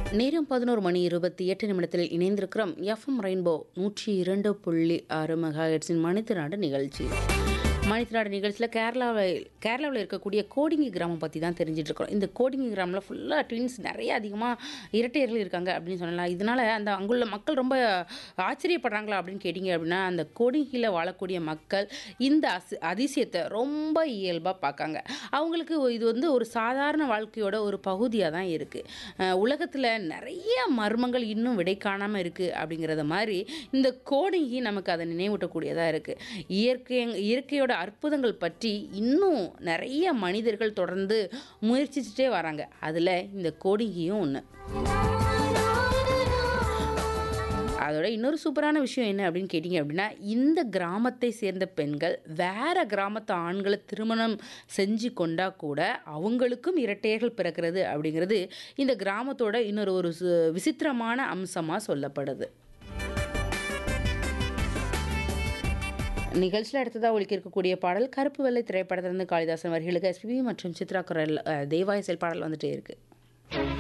நேரம் பதினோரு மணி இருபத்தி எட்டு நிமிடத்தில் இணைந்திருக்கிறோம் எஃப்எம் ரெயின்போ நூற்றி இரண்டு புள்ளி ஆறு மெகா ஹெட்ஸின் மனித நாடு நிகழ்ச்சி மனித நாடு நிகழ்ச்சியில் கேரளாவில் கேரளாவில் இருக்கக்கூடிய கோடிங்கி கிராமம் பற்றி தான் தெரிஞ்சிட்டு இருக்கிறோம் இந்த கோடிங்கி கிராமில் ஃபுல்லாக ட்வின்ஸ் நிறைய அதிகமாக இரட்டையர்கள் இருக்காங்க அப்படின்னு சொல்லலாம் இதனால் அந்த அங்குள்ள மக்கள் ரொம்ப ஆச்சரியப்படுறாங்களா அப்படின்னு கேட்டிங்க அப்படின்னா அந்த கோடிங்கியில் வாழக்கூடிய மக்கள் இந்த அசி அதிசயத்தை ரொம்ப இயல்பாக பார்க்காங்க அவங்களுக்கு இது வந்து ஒரு சாதாரண வாழ்க்கையோட ஒரு பகுதியாக தான் இருக்குது உலகத்தில் நிறைய மர்மங்கள் இன்னும் விடை காணாமல் இருக்குது அப்படிங்கிறத மாதிரி இந்த கோடிங்கி நமக்கு அதை நினைவூட்டக்கூடியதாக இருக்குது இயற்கை இயற்கையோட அற்புதங்கள் பற்றி இன்னும் நிறைய மனிதர்கள் தொடர்ந்து முயற்சிச்சுட்டே வராங்க அதில் இந்த கோடிங்கியும் ஒன்று அதோட இன்னொரு சூப்பரான விஷயம் என்ன அப்படின்னு கேட்டிங்க அப்படின்னா இந்த கிராமத்தை சேர்ந்த பெண்கள் வேற கிராமத்து ஆண்களை திருமணம் செஞ்சு கொண்டா கூட அவங்களுக்கும் இரட்டையர்கள் பிறக்கிறது அப்படிங்கிறது இந்த கிராமத்தோட இன்னொரு ஒரு சு- விசித்திரமான அம்சமாக சொல்லப்படுது நிகழ்ச்சியில் அடுத்ததாக ஒழிக்க இருக்கக்கூடிய பாடல் கருப்பு வெள்ளை திரைப்படத்திலிருந்து காளிதாசன் வரிகளுக்கு எஸ்பிபி மற்றும் சித்ரா குரல் அஹ், தேவாய செயல் பாடல் வந்துட்டே இருக்கு